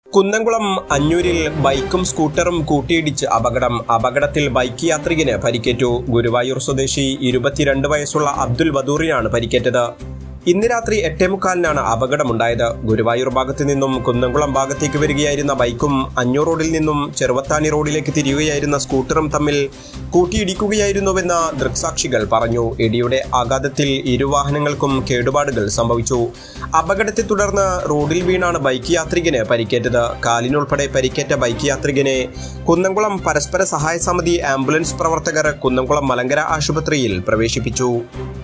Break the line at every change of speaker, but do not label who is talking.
കുന്നംകുളം അഞ്ഞൂരിൽ ബൈക്കും സ്കൂട്ടറും കൂട്ടിയിടിച്ച് അപകടം അപകടത്തിൽ ബൈക്ക് യാത്രികന് പരിക്കേറ്റു ഗുരുവായൂർ സ്വദേശി ഇരുപത്തിരണ്ട് വയസ്സുള്ള അബ്ദുൽ വദൂറിനാണ് പരിക്കേറ്റത് ഇന്ന് രാത്രി എട്ടേ മുക്കാലിനാണ് അപകടമുണ്ടായത് ഗുരുവായൂർ ഭാഗത്തു നിന്നും കുന്നംകുളം ഭാഗത്തേക്ക് വരികയായിരുന്ന ബൈക്കും അഞ്ഞൂർ റോഡിൽ നിന്നും ചെറുവത്താനി റോഡിലേക്ക് തിരിയുകയായിരുന്ന സ്കൂട്ടറും തമ്മിൽ കൂട്ടിയിടിക്കുകയായിരുന്നുവെന്ന് ദൃക്സാക്ഷികൾ പറഞ്ഞു ഇടിയുടെ ആഘാതത്തിൽ ഇരുവാഹനങ്ങൾക്കും കേടുപാടുകൾ സംഭവിച്ചു അപകടത്തെ തുടർന്ന് റോഡിൽ വീണാണ് ബൈക്ക് യാത്രികന് പരിക്കേറ്റത് കാലിനുൾപ്പെടെ പരിക്കേറ്റ ബൈക്ക് യാത്രികനെ കുന്നംകുളം പരസ്പര സഹായ സമിതി ആംബുലൻസ് പ്രവർത്തകർ കുന്നംകുളം മലങ്കര ആശുപത്രിയിൽ പ്രവേശിപ്പിച്ചു